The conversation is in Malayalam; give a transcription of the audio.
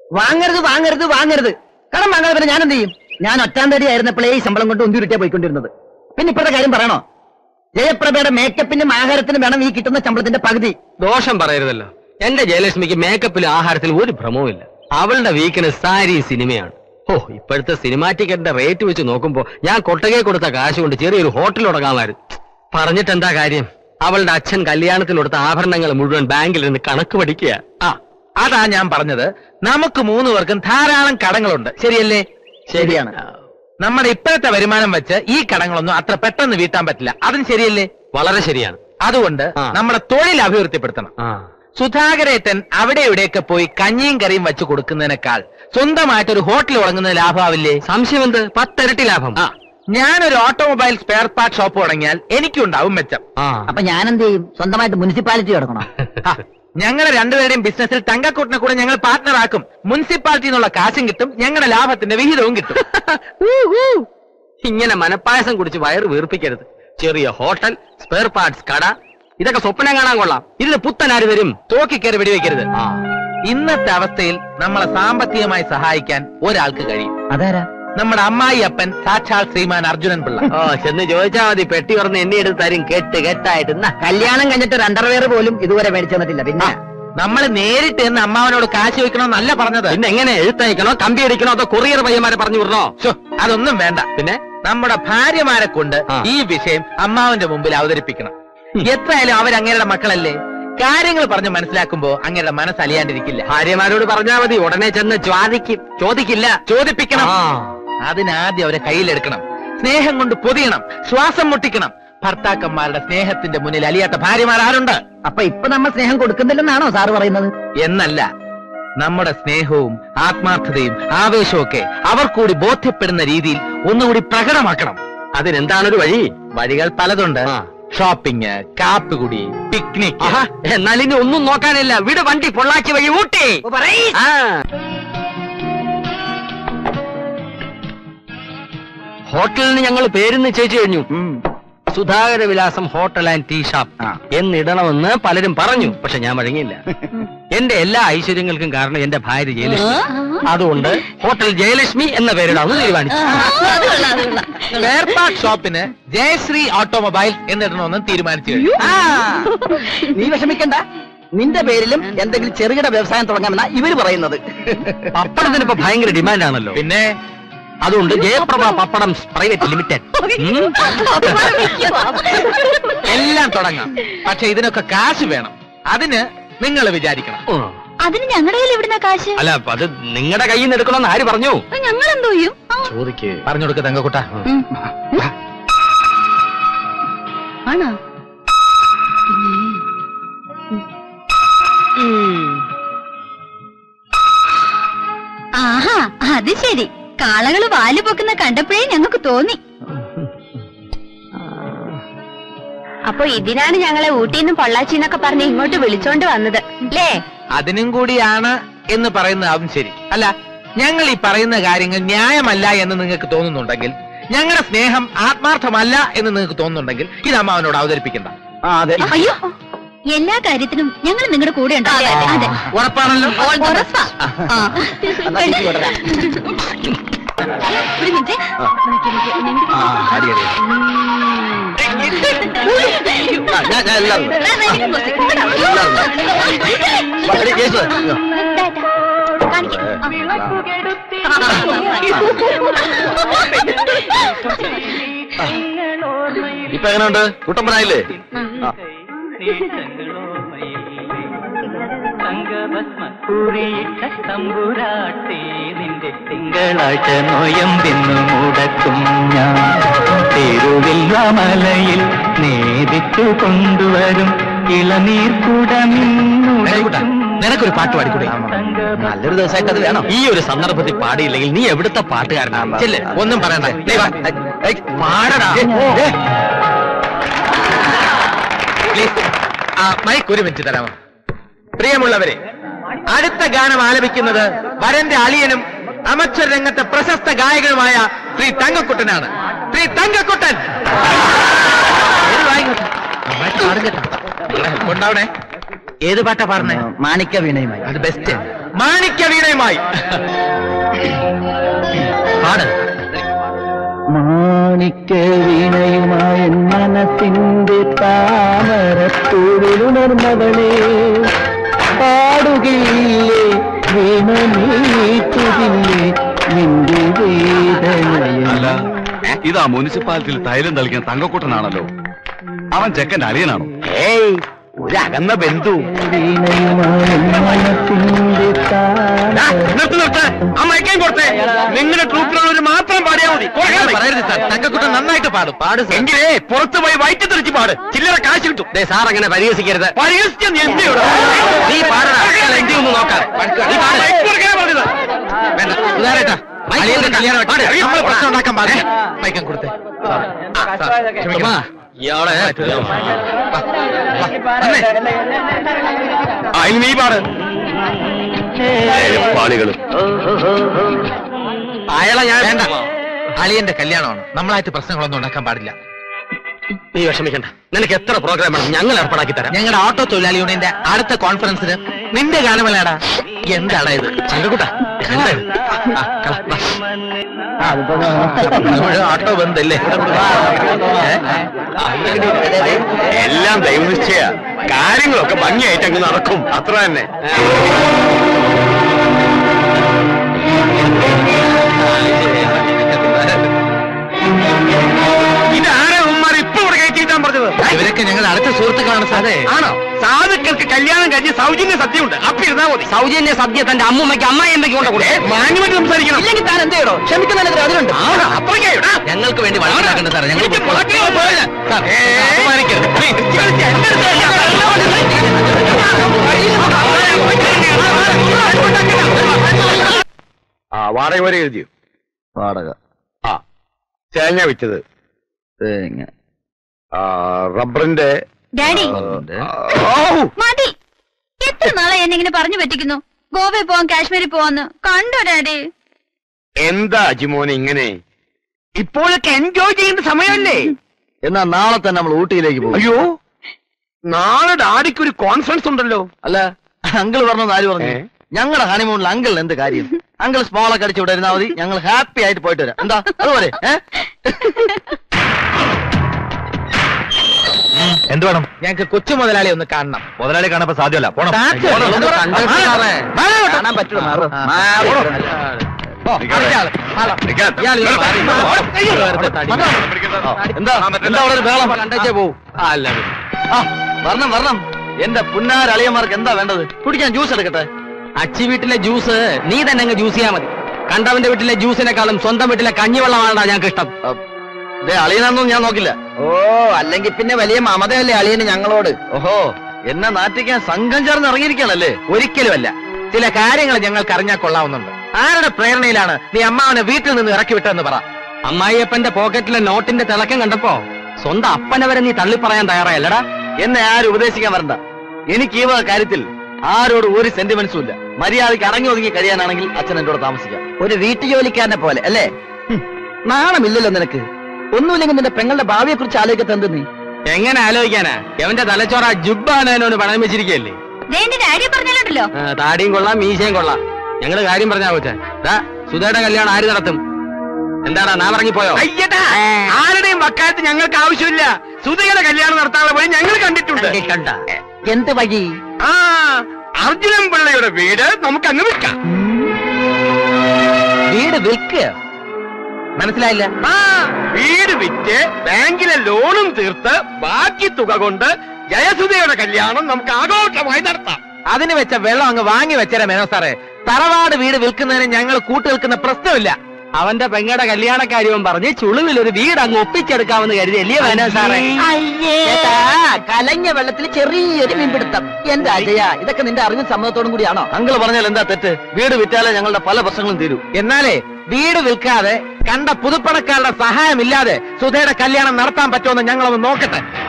വാങ്ങരുത് വാങ്ങരുത് വാങ്ങരുത് കടം വാങ്ങാതെ പിന്നെ ഞാൻ എന്ത് ചെയ്യും ഞാൻ ഒറ്റാം തടി ആയിരുന്നപ്പോഴേ ഈ ശമ്പളം കൊണ്ട് ഉന്തിരുട്ടിയാ പോയിക്കൊണ്ടിരുന്നത് പിന്നെ ഇപ്പോഴത്തെ കാര്യം പറയണോ ജയപ്രഭയുടെ മേക്കപ്പിനും ആഹാരത്തിനും വേണം ഈ കിട്ടുന്ന ശമ്പളത്തിന്റെ പകുതി ദോഷം പറയരുതല്ലോ എന്റെ ജയലക്ഷ്മിക്ക് മേക്കപ്പിലും ആഹാരത്തിലും ഒരു ഭ്രമവുമില്ല അവളുടെ വീക്കിന് സാരി സിനിമയാണ് ഓ ഇപ്പോഴത്തെ സിനിമാ ടിക്കറ്റിന്റെ റേറ്റ് വെച്ച് നോക്കുമ്പോ ഞാൻ കൊട്ടകെ കൊടുത്ത കാശ് കൊണ്ട് ചെറിയൊരു ഹോട്ടൽ തുടങ്ങാമായിരുന്നു പറഞ്ഞിട്ട് എന്താ കാര്യം അവളുടെ അച്ഛൻ കല്യാണത്തിന് കൊടുത്ത ആഭരണങ്ങൾ മുഴുവൻ ബാങ്കിൽ നിന്ന് കണക്ക് പഠിക്കുക ആ അതാ ഞാൻ പറഞ്ഞത് നമുക്ക് മൂന്ന് പേർക്കും ധാരാളം കടങ്ങളുണ്ട് ശരിയല്ലേ ശരിയാണ് നമ്മുടെ ഇപ്പോഴത്തെ വരുമാനം വെച്ച് ഈ കടങ്ങളൊന്നും അത്ര പെട്ടെന്ന് വീട്ടാൻ പറ്റില്ല അതും ശരിയല്ലേ വളരെ ശരിയാണ് അതുകൊണ്ട് ആ. നമ്മുടെ തൊഴിൽ അഭിവൃദ്ധിപ്പെടുത്തണം ആ സുധാകരേട്ടൻ അവിടെ ഇവിടെയൊക്കെ പോയി കഞ്ഞിയും കറിയും വെച്ച് കൊടുക്കുന്നതിനേക്കാൾ സ്വന്തമായിട്ട് ഒരു ഹോട്ടൽ തുടങ്ങുന്നത് ലാഭമാവില്ലേ സംശയം എന്ത് പത്തിരട്ടി ലാഭം ആ ഞാനൊരു ഓട്ടോമൊബൈൽ സ്പെയർ പാർട്ട് ഷോപ്പ് തുടങ്ങിയാൽ എനിക്കുണ്ടാവും മെച്ചം ആ അപ്പൊ ഞാൻ എന്ത് ചെയ്യും സ്വന്തമായിട്ട് മുനിസിപ്പാലിറ്റി തുടങ്ങണം ആ, ഞങ്ങളെ രണ്ടുപേരുടെയും ബിസിനസ്സിൽ തങ്കക്കൂട്ടിനെ കൂടെ ഞങ്ങൾ പാർട്ട്ണർ ആക്കും മുനിസിപ്പാലിറ്റി എന്നുള്ള കാശും കിട്ടും ഞങ്ങളുടെ ലാഭത്തിന്റെ വിഹിതവും കിട്ടും ഇങ്ങനെ മനപ്പായസം കുടിച്ച് വയറ് വീർപ്പിക്കരുത് ചെറിയ ഹോട്ടൽ സ്പെയർ പാർട്സ് കട ഇതൊക്കെ സ്വപ്നം കാണാൻ കൊള്ളാം ഇതിന് പുത്തനാര് വരും തോക്കിക്കയറി വെടിവെക്കരുത് ആ ഇന്നത്തെ അവസ്ഥയിൽ നമ്മളെ സാമ്പത്തികമായി സഹായിക്കാൻ ഒരാൾക്ക് കഴിയും അതാരാ നമ്മുടെ അമ്മായി അപ്പൻ സാക്ഷാൽ ശ്രീമാൻ അർജുനൻ പിള്ള ഓ ചെന്ന് ചോദിച്ചാ മതി പെട്ടി തുറന്ന് എണ്ണി എടുത്ത് തരും കെട്ട് കെട്ടായിട്ട് എന്നാ കല്യാണം കഴിഞ്ഞിട്ട് ഒരു അണ്ടർവെയർ പോലും ഇതുവരെ മേടിച്ചു തന്നിട്ടില്ല പിന്നെ നമ്മൾ നേരിട്ട് എന്ന് അമ്മാവനോട് കാശ് വെക്കണമെന്നല്ല പറഞ്ഞത് പിന്നെ എങ്ങനെ എഴുത്തയക്കണോ കമ്പി അടിക്കണോ അതോ കൊറിയർ പയ്യന്മാരെ പറഞ്ഞു വിടണോ ശ്ശോ, അതൊന്നും വേണ്ട പിന്നെ നമ്മുടെ ഭാര്യമാരെ കൊണ്ട് ആ. ഈ വിഷയം അമ്മാവന്റെ മുമ്പിൽ അവതരിപ്പിക്കണം എത്രയായാലും അവരങ്ങയുടെ മക്കളല്ലേ കാര്യങ്ങൾ പറഞ്ഞ് മനസ്സിലാക്കുമ്പോ അങ്ങയുടെ മനസ്സ് അലിയാണ്ടിരിക്കില്ല ഭാര്യമാരോട് പറഞ്ഞാ മതി ഉടനെ ചെന്ന് ചോദിക്കും ചോദിക്കില്ല ചോദിപ്പിക്കണം ആ. അതിനാദ്യം അവരെ കയ്യിലെടുക്കണം സ്നേഹം കൊണ്ട് പൊതിയണം ശ്വാസം മുട്ടിക്കണം ഭർത്താക്കന്മാരുടെ സ്നേഹത്തിന്റെ മുന്നിൽ അലിയാത്ത ഭാര്യമാർ ആരുണ്ട് അപ്പൊ ഇപ്പൊ നമ്മൾ സ്നേഹം കൊടുക്കുന്നില്ലെന്നാണോ സാറ് പറയുന്നത് എന്നല്ല നമ്മുടെ സ്നേഹവും ആത്മാർത്ഥതയും ആവേശവും ഒക്കെ അവർ കൂടി ബോധ്യപ്പെടുന്ന രീതിയിൽ ഒന്നുകൂടി പ്രകടമാക്കണം അതിനെന്താണൊരു വഴി വഴികൾ പലതുണ്ട് ആ. ഷോപ്പിംഗ് കാപ്പികുടി പിക്നിക് ആഹാ, എന്നാൽ ഇനി ഒന്നും നോക്കാനില്ല വിട് വണ്ടി പൊള്ളാച്ചി വഴി ഊട്ടി ആ. ഹോട്ടലിന് ഞങ്ങൾ പേര് നിശ്ചയിച്ചു കഴിഞ്ഞു സുധാകര വിലാസം ഹോട്ടൽ ആൻഡ് ടീ ഷാപ്പ് ആ. എന്നിടണമെന്ന് പലരും പറഞ്ഞു പക്ഷെ ഞാൻ വഴങ്ങിയില്ല എന്റെ എല്ലാ ഐശ്വര്യങ്ങൾക്കും കാരണം എന്റെ ഭാര്യ ജയലക്ഷ്മി അതുകൊണ്ട് ഹോട്ടൽ ജയലക്ഷ്മി എന്ന പേരിടാമെന്ന് തീരുമാനിച്ചു സ്പെയർ പാർട്ട് ഷോപ്പിന് ജയശ്രീ ഓട്ടോമൊബൈൽ എന്നിടണമെന്ന് തീരുമാനിച്ചു കഴിഞ്ഞു ആ, നീ വിഷമിക്കണ്ട നിന്റെ പേരിലും എന്തെങ്കിലും ചെറുകിട വ്യവസായം തുടങ്ങാമെന്നാ ഇവര് പറയുന്നത് പപ്പടത്തിന് ഇപ്പൊ ഭയങ്കര ഡിമാൻഡാണല്ലോ പിന്നെ അതുകൊണ്ട് ജയപ്രഭ പപ്പടം പ്രൈവറ്റ് ലിമിറ്റഡ് എല്ലാം തുടങ്ങാം പക്ഷെ ഇതിനൊക്കെ കാശ് വേണം അതിന് നിങ്ങൾ വിചാരിക്കണം അതിന് ഞങ്ങളുടെ കയ്യിൽ എവിടുന്ന കാശ് അല്ല അത് നിങ്ങളുടെ കയ്യിൽ നിന്ന് എടുക്കണമെന്ന് ആര് പറഞ്ഞു ഞങ്ങൾ എന്തോ ചെയ്യും ആ, ചോദിക്ക് പറഞ്ഞു കൊടുക്ക തങ്കക്കുട്ട ഉം. ആണോ ആഹാ അത് ശരി കാളകള് വാല് പൊക്കുന്ന കണ്ടപ്പോഴേ ഞങ്ങൾക്ക് തോന്നി അപ്പൊ ഇതിനാണ് ഞങ്ങളെ ഊട്ടിന്നും പൊള്ളാച്ചിന്നൊക്കെ പറഞ്ഞ് ഇങ്ങോട്ട് വിളിച്ചോണ്ട് വന്നത് അല്ലേ അതിനും കൂടിയാണ് എന്ന് പറയുന്നതാവും ശരി അല്ല ഞങ്ങൾ ഈ പറയുന്ന കാര്യങ്ങൾ ന്യായമല്ല എന്ന് നിങ്ങൾക്ക് തോന്നുന്നുണ്ടെങ്കിൽ ഞങ്ങളുടെ സ്നേഹം ആത്മാർത്ഥമല്ല എന്ന് നിങ്ങൾക്ക് തോന്നുന്നുണ്ടെങ്കിൽ ഇത് അമ്മ അവനോട് അവതരിപ്പിക്കണ്ട ആ അതെ അയ്യോ എല്ലാ കാര്യത്തിനും ഞങ്ങൾ നിങ്ങളുടെ കൂടെ ഉണ്ടാവും അതെ ഉറപ്പാണല്ലോ ഉറപ്പാ. ആ. എന്നാ തിരിച്ച് കൊണ്ടുവരാം. ഒരു മിനിറ്റ് നോക്കി, നോക്കി, ഒന്ന് ആ, അടി, അടി. ആ, ഞാൻ- ഞാൻ എല്ലാം ഉണ്ട്. ദാ, ദാ, ഇരിക്കും ബോസേ. ഇവിടെ വാ. എല്ലാം ഉണ്ട്. വാ, എടി, കേസ്. ദാ, ദാ. കാണിക്ക്. ആ. ഇപ്പൊ എങ്ങനെയുണ്ട് കുട്ടപ്പനായില്ലേ ആ. തിങ്കളാഴ്ച നോയമ്പെന്നു മുടക്കും ഞാൻ തിരുവില്ലാമലയിൽ നേരിട്ടു കൊണ്ടുവരും ഇളനീർ തങ്കക്കുട്ടാ, നിനക്കൊരു പാട്ട് പാടിക്കൂടെ നല്ലൊരു ദിവസമായിട്ട് അത് വേണം ഈ ഒരു സന്ദർഭത്തിൽ പാടിയില്ലെങ്കിൽ നീ എവിടുത്തെ പാട്ടുകാരനാണ് ചെല്ല് ഒന്നും പറയണ്ട നീ വാ. ഏയ്, പാടടാ പ്ലീസ് ആ മൈക്ക് ഒരു മിനിറ്റ് തരാമോ പ്രിയമുള്ളവരെ അടുത്ത ഗാനം ആലപിക്കുന്നത് വരന്റെ അളിയനും അമച്ചർ രംഗത്തെ പ്രശസ്ത ഗായകനുമായ ശ്രീ തങ്കക്കുട്ടനാണ് ശ്രീ തങ്കക്കുട്ടൻ ഏത് വായിക്കോട്ടെ? നന്നായിട്ട് പാടും കേട്ടോ. കൊണ്ടാവണേ ഏത് പാട്ടാ പാടുന്നേ മാണിക്യ വീണയുമായി അത് ബെസ്റ്റ് മാണിക്യ വീണയുമായി പാട് മാണിക്യ വീണയുമായ മനസ്സിന്റെ താമരത്തൂരിലുണർന്നവളെ പാടുകയില്ലേ വീണ നീട്ടുകില്ലേ നിന്റെ അല്ല വേദനയെ ഇതാ മുനിസിപ്പാലിറ്റിയിൽ തൈലം തളിക്കുന്ന തങ്കക്കുട്ടനാണല്ലോ അവൻ ചെക്കന്റെ അളിയനാണോ ഏയ് ഒരു അകന്ന ബന്ധു വീണയുമായ മനസ്സിന്റെ നിർത്ത് നിർത്ത് ആ മയക്കാൻ കൊടുത്തേ നിങ്ങളുടെ ട്രൂപ്പിലുള്ളവർ മാത്രം പാടിയാൽ മതി പറയരുത് സാർ തങ്കക്കുട്ടൻ നന്നായിട്ട് പാടും പാട് എങ്കിലേ പുറത്ത് പോയി വയറ്റി തെറിച്ച് പാട് ചില്ലറ കാശ് കിട്ടും ദേ സാർ അങ്ങനെ പരിഹസിക്കരുത് പരിഹസിച്ച നീ എന്ത് ചെയ്യൂടാ? നീ പാടടാ എന്റെ ഒന്ന് നോക്കാം നീ പാട്. മയക്ക് കൊടുക്കാനാ പറഞ്ഞത്. വേണ്ട സുധാരേട്ടാ അളിയന്റെ കല്യാണം പാട്. പാട്. നമ്മൾ പ്രശ്നം ഉണ്ടാക്കാൻ പാടില്ല മയക്കം കൊടുത്തേ അമ്മാ, ഇയാളെ ആ ഇനി നീ പാട് പാളികളും അയാളെ ഞാൻ വേണ്ട അളിയന്റെ കല്യാണമാണ് നമ്മളായിട്ട് പ്രശ്നങ്ങളൊന്നും ഉണ്ടാക്കാൻ പാടില്ല നീ വിഷമിക്കണ്ട നിനക്ക് എത്ര പ്രോഗ്രാം വേണം ഞങ്ങൾ ഏർപ്പാടാക്കി തരാം ഞങ്ങളുടെ ഓട്ടോ തൊഴിലാളി യൂണിയന്റെ അടുത്ത കോൺഫറൻസിന് നിന്റെ ഗാനമേളയാടാ എന്താണ് ഇത് ചങ്കക്കുട്ട എന്താ ഇത്? ആ, കള, വാ. നമ്മുടെ ഓട്ടോ ബന്ധല്ലേ എല്ലാം ദൈവനിശ്ചയ കാര്യങ്ങളൊക്കെ ഭംഗിയായിട്ട് അങ്ങ് നടക്കും അത്ര തന്നെ ഇതാരാ ഉമ്മാർ ഇപ്പൊ ഇവിടെ കയറ്റിയിട്ടാൻ പറഞ്ഞത് ഇവരൊക്കെ ഞങ്ങളുടെ അടുത്ത സുഹൃത്തുക്കളാണ് സാറേ ആണോ സാധുക്കൾക്ക് കല്യാണം കഴിഞ്ഞ് സൗജന്യ സദ്യ ഉണ്ട് അപ്പൊ ഇരുന്നാ മതി സൗജന്യ സദ്യ തന്റെ അമ്മൂമ്മയ്ക്ക് അമ്മായിയമ്മയ്ക്ക് കൊണ്ട് കൊടുത്തേ മാന്യമായിട്ട് സംസാരിക്കണം ഇല്ലെങ്കിൽ താൻ എന്ത് ചെയ്യണോ ക്ഷമിക്കുന്നതിന് അതിലുണ്ട് അത്രയ്ക്കായിടാ ഞങ്ങൾക്ക് വേണ്ടി വഴക്കുണ്ടാക്കണ്ട സാറേ ഞങ്ങൾ എനിക്ക് പൊക്കോളാം. മുളയ്ക്കാൻ പോയത്. സാർ, ഏ, അപമാനിക്കരുത്. പ്ലീസ്, കളിച്ച് എന്റെ അടുത്ത് കളിക്കാം. ആ വാടക വരെ എഴുതിയോ വാടക ആ തേങ്ങ വിറ്റത് തേങ്ങ ആ റബ്ബറിന്റെ ഡാഡി ഓ മതി എത്ര നാളെ എന്നെ ഇങ്ങനെ പറഞ്ഞു പറ്റിക്കുന്നു ഗോവയിൽ പോവാൻ കാശ്മീരിൽ പോവാന്ന് കണ്ടോ ഡാഡി എന്താ അജിമോനെ ഇങ്ങനെ ഇപ്പോഴൊക്കെ എൻജോയ് ചെയ്യേണ്ട സമയമല്ലേ എന്നാ നാളെ തന്നെ നമ്മൾ ഊട്ടിയിലേക്ക് പോകും അയ്യോ നാളെ ഡാഡിക്ക് ഒരു കോൺഫറൻസ് ഉണ്ടല്ലോ അല്ല അങ്കിൾ പറഞ്ഞത് ആര് പറഞ്ഞു ഏ? ഞങ്ങളുടെ ഹണിമൂണിൽ അങ്കിൾ എന്ത് കാര്യം അങ്കിൾ സ്മോളൊക്കെ അടിച്ചു ഇവിടെ ഇരുന്നാ മതി ഞങ്ങൾ ഹാപ്പി ആയിട്ട് പോയിട്ട് വരാം എന്താ അതുപോലെ ഏ? എന്ത് വേണം ഞങ്ങൾക്ക് കൊച്ചു മുതലാളി ഒന്ന് കാണണം മുതലാളി കാണാൻ സാധ്യമല്ല പോണം ഒന്ന് കണ്ടോ സാറേ? കാണാൻ പറ്റുമോ മാറ്. മാറ്. ഓ, അടുത്ത ആള്. ആളാ. ഇയാൾ ഇത് മാറി. അയ്യോ. വെറുതെ തടി. ഓ, എന്താ എന്താ അവിടെ ഒരു ബഹളം കണ്ടേച്ചേ പോവും ആ, അല്ല ആ വരണം വരണം എന്റെ പുന്നാര അളിയന്മാർക്ക് എന്താ വേണ്ടത് കുടിക്കാൻ ജ്യൂസ് എടുക്കട്ടെ അച്ചി വീട്ടിലെ ജ്യൂസ് നീ തന്നെ അങ്ങ് ജ്യൂസ് ചെയ്യാൻ മതി കണ്ടവന്റെ വീട്ടിലെ ജ്യൂസിനെക്കാളും സ്വന്തം വീട്ടിലെ കഞ്ഞിവെള്ളമാണ് ഞങ്ങൾക്ക് ഇഷ്ടം ആ, ദേ അളിയനാന്നൊന്നും ഞാൻ നോക്കില്ല ഓ അല്ലെങ്കിൽ പിന്നെ വലിയ മമതയല്ലേ അളിയന് ഞങ്ങളോട് ഓഹോ എന്നെ നാട്ടിക്കാൻ സംഘം ചേർന്ന് ഇറങ്ങിയിരിക്കണല്ലേ ഒരിക്കലുമല്ല ചില കാര്യങ്ങൾ ഞങ്ങൾക്ക് അറിഞ്ഞാൽ കൊള്ളാവുന്നുണ്ട് ആരുടെ പ്രേരണയിലാണ് നീ അമ്മാവനെ വീട്ടിൽ നിന്ന് ഇറക്കി വിട്ടതെന്ന് പറ അമ്മായിയപ്പന്റെ പോക്കറ്റിലെ നോട്ടിന്റെ തിളക്കം കണ്ടപ്പോ സ്വന്തം അപ്പനെ വരെ നീ തള്ളി പറയാൻ തയ്യാറായല്ലടാ എന്നെ ആരും ഉപദേശിക്കാൻ വരണ്ട എനിക്ക് ഈ വക കാര്യത്തിൽ ആരോട് ഒരു സെന്റിമെന്റ്സും ഇല്ല മര്യാദയ്ക്ക് അടങ്ങി ഒതുങ്ങി കഴിയാനാണെങ്കിൽ അച്ഛൻ എന്റെ കൂടെ താമസിക്കാം ഒരു വീട്ടുജോലിക്കാരനെ പോലെ അല്ലേ ഹും, നാണമില്ലല്ലോ നിനക്ക് ഒന്നുമില്ലെങ്കിൽ നിന്റെ പെങ്ങളുടെ ഭാവിയെ കുറിച്ച് ആലോചിക്കത്തെ എന്ത് നീ എങ്ങനെ ആലോചിക്കാനാ എവന്റെ തലച്ചോറ ജുബാനോട് പണം വെച്ചിരിക്കല്ലേ എന്റെ ഡാഡി പറഞ്ഞാലുണ്ടല്ലോ താടിയും കൊള്ളാം മീശയും കൊള്ളാം ഞങ്ങള് കാര്യം പറഞ്ഞാ കൊച്ചേ ദാ സുധയുടെ കല്യാണം ആര് നടത്തും എന്താടാ നാ ഇറങ്ങിപ്പോയോ അയ്യടാ ആരുടെയും വക്കാലത്ത് ഞങ്ങൾക്ക് ആവശ്യമില്ല സുധയുടെ കല്യാണം നടത്താനുള്ള വഴി ഞങ്ങൾ കണ്ടിട്ടുണ്ട് കണ്ട എന്ത് വഴി ആ അർജുനൻ പിള്ളയുടെ വീട് നമുക്ക് അങ്ങ് വിൽക്കാം വീട് വിൽക്കുക മനസ്സിലായില്ല ആ വീട് വിറ്റ് ബാങ്കിലെ ലോണും തീർത്ത് ബാക്കി തുക കൊണ്ട് ജയസുധയുടെ കല്യാണം നമുക്ക് ആഘോഷമായി നടത്താം അതിന് വെച്ച വെള്ളം അങ്ങ് വാങ്ങി വെച്ചേരാ മേനോ സാറേ തറവാട് വീട് വിൽക്കുന്നതിന് ഞങ്ങൾ കൂട്ടു നിൽക്കുന്ന പ്രശ്നമില്ല അവന്റെ പെങ്ങടെ കല്യാണക്കാര്യവും പറഞ്ഞ് ചുളുവിൽ ഒരു വീട് അങ്ങ് ഒപ്പിച്ചെടുക്കാമെന്ന് കരുതി അല്ലേ വേന സാറേ ചേട്ടാ, കലഞ്ഞ വെള്ളത്തിൽ ചെറിയൊരു മീൻപിടുത്തം എന്റെ അജയ ഇതൊക്കെ നിന്റെ അറിവും സമ്മതത്തോടും കൂടിയാണോ അങ്കിൾ പറഞ്ഞാൽ എന്താ തെറ്റ് വീട് വിറ്റാലേ ഞങ്ങളുടെ പല പ്രശ്നങ്ങളും തീരൂ എന്നാലേ വീട് വിൽക്കാതെ കണ്ട പുതുപ്പണക്കാരുടെ സഹായമില്ലാതെ സുധയുടെ കല്യാണം നടത്താൻ പറ്റുമെന്ന് ഞങ്ങളൊന്ന് നോക്കട്ടെ